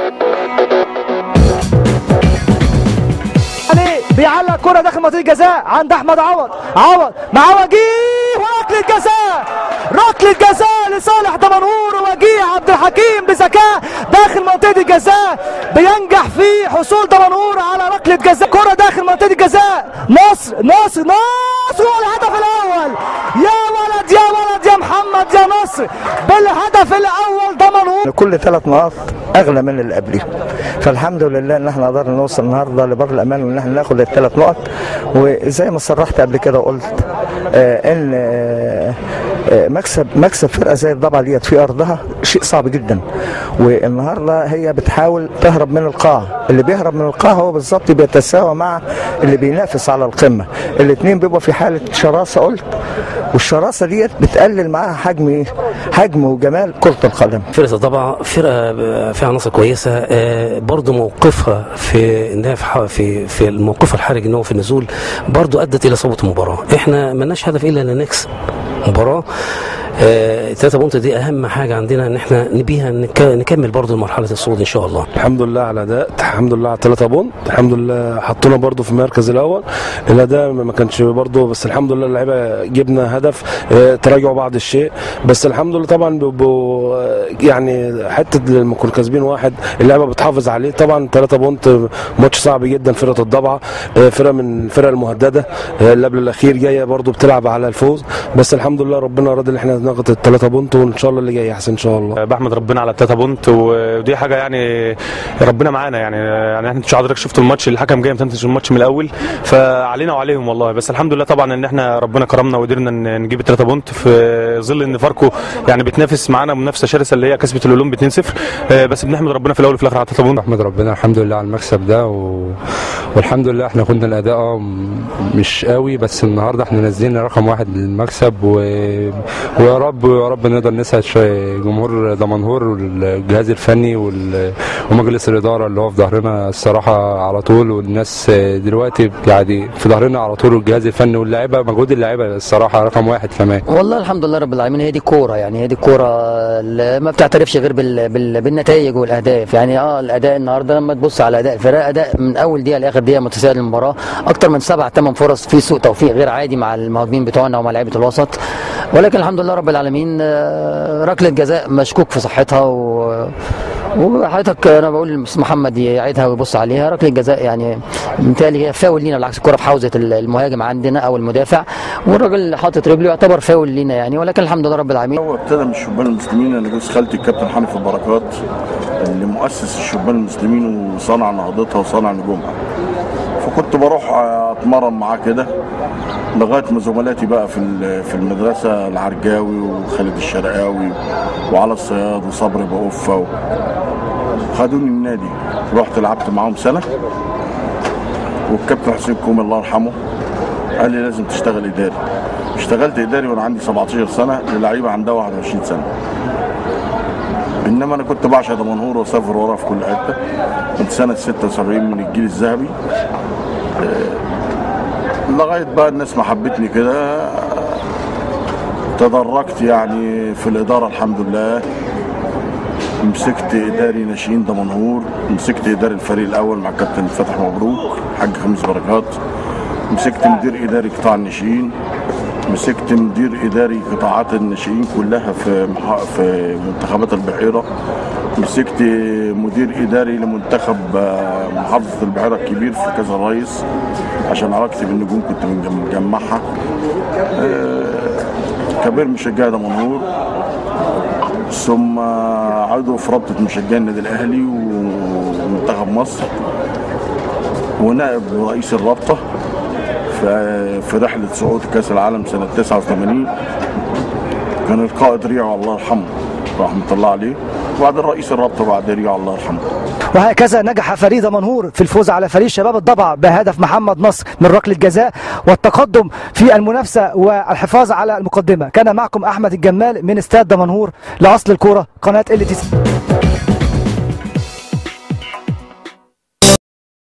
علي بيعلق كرة داخل منطقة الجزاء عند أحمد عوض عوض مع وجيه وركلة جزاء ركلة جزاء لصالح دمنهور ووجيه عبد الحكيم بذكاء داخل منطقة الجزاء بينجح في حصول دمنهور على ركلة جزاء كرة داخل منطقة الجزاء نصر نصر نصر والهدف الأول يا ولد يا ولد يا محمد يا نصر بالهدف الأول دمنهور كل ثلاث نقاط اغلى من اللي قبليهم فالحمد لله ان احنا قدرنا نوصل النهارده لبر الامان وان احنا ناخد الثلاث نقط وزي ما صرحت قبل كده وقلت آه ان آه آه، مكسب مكسب فرقه زي الضبعه ديت في ارضها شيء صعب جدا والنهارده هي بتحاول تهرب من القاع اللي بيهرب من القاع هو بالظبط بيتساوى مع اللي بينافس على القمه الاثنين بيبقوا في حاله شراسه قلت والشراسه ديت بتقلل معاها حجم ايه حجم وجمال كره القدم فرقه طبعا فرقه فيها عناصر كويسه آه، برضو موقفها في انها في ح- في في الموقف الحرج ان هو في النزول برضو ادت الى صعوبه المباراه احنا ملناش هدف الا ان نكسب مباراه الثلاثة بونت دي اهم حاجه عندنا ان احنا نبيها نك- نكمل برضو مرحله الصعود ان شاء الله الحمد لله على الاداء الحمد لله على الثلاثه بونت الحمد لله حطونا برضو في المركز الاول الاداء ما كانش برضو بس الحمد لله اللعيبه جبنا هدف آه، تراجعوا بعض الشيء بس الحمد لله طبعا بيبقوا آه، يعني حته لما كنا كاسبين واحد اللعيبه بتحافظ عليه طبعا ثلاثه بونت آه، ماتش صعب جدا فرقه الضبعه آه، فرقه من الفرق المهدده آه، اللي قبل الاخير جايه برضو بتلعب على الفوز بس الحمد لله ربنا راضي ان احنا ناخد الثلاثه بونت وان شاء الله اللي جاي احسن ان شاء الله بحمد ربنا على التلاته بونت ودي حاجه يعني ربنا معانا يعني يعني احنا انتوا حضرتك شفتوا الماتش الحكم جاي متنتج الماتش من الاول فعلينا وعليهم والله بس الحمد لله طبعا ان احنا ربنا كرمنا وقدرنا ن- نجيب التلاته بونت في ظل ان فاركو يعني بتنافس معانا منافسه شرسه اللي هي كسبت الاولمب 2-0 آه، بس بنحمد ربنا في الاول وفي الاخر على التلاته بونت احمد ربنا الحمد لله على المكسب ده و... والحمد لله احنا كنا الاداء اه م- مش قوي بس النهارده احنا نازلين رقم واحد للمكسب و... ويا رب ويا رب نقدر نسعد شويه جمهور دمنهور والجهاز الفني وال... ومجلس الاداره اللي هو في ظهرنا الصراحه على طول والناس دلوقتي يعني في ظهرنا على طول والجهاز الفني واللاعيبه مجهود اللعيبه الصراحه رقم واحد كمان والله الحمد لله رب العالمين هي دي كوره يعني هي دي الكوره اللي ما بتعترفش غير بال... بال... بالنتائج والاهداف يعني اه الاداء النهارده لما تبص على اداء الفرق اداء من اول دقيقه لاخر دقيقه متساوي للمباراه اكتر من سبع ثمان فرص في سوء توفيق غير عادي مع المهاجمين بتوعنا ومع لعيبه الوسط ولكن الحمد لله رب العالمين آه، ركله جزاء مشكوك في صحتها و وحضرتك انا بقول للاستاذ محمد يعيدها ويبص عليها ركله جزاء يعني بالتالي هي فاول لينا بالعكس الكره في حوزه المهاجم عندنا او المدافع والراجل حاطط رجله يعتبر فاول لينا يعني ولكن الحمد لله رب العالمين هو ابتدى من الشبان المسلمين انا جوز خالتي الكابتن حنفي البركات اللي مؤسس الشبان المسلمين وصنع نهضتها وصنع نجومها فكنت بروح اتمرن معاه كده لغايه ما زملاتي بقى في ال- في المدرسه العرجاوي وخالد الشرقاوي وعلى الصياد وصبري بقفه و... خدوني النادي رحت لعبت معاهم سنه والكابتن حسين كومي الله يرحمه قال لي لازم تشتغل اداري اشتغلت اداري وانا عندي 17 سنه للعيبه عندها 21 سنه انما انا كنت بعشق دمنهور واسافر وراه في كل حته كنت سنه 76 من الجيل الذهبي آه، لغايه بقى الناس ما حبتني كده تدرجت يعني في الاداره الحمد لله مسكت اداري ناشئين دمنهور مسكت اداري الفريق الاول مع كابتن فتحي مبروك حاج خميس بركات مسكت مدير اداري قطاع الناشئين مسكت مدير اداري قطاعات الناشئين كلها في مح... في منتخبات البحيره مسكت مدير اداري لمنتخب آه، محافظه البحيره الكبير في كذا رئيس عشان علاقتي بالنجوم كنت مجم- مجمعها آه، كبير مشجعي دمنهور ثم عضو في رابطه مشجعي النادي الاهلي ومنتخب مصر ونائب رئيس الرابطه في في رحله صعود كاس العالم سنه 89 كان القائد ريعو الله يرحمه رحمه الله عليه وبعدين رئيس الرابطه بعد ريعو الله يرحمه وهكذا نجح فريق دمنهور في الفوز على فريق شباب الضبع بهدف محمد نصر من ركله جزاء والتقدم في المنافسه والحفاظ على المقدمه كان معكم احمد الجمال من استاد دمنهور لاصل الكوره قناه ال تي سي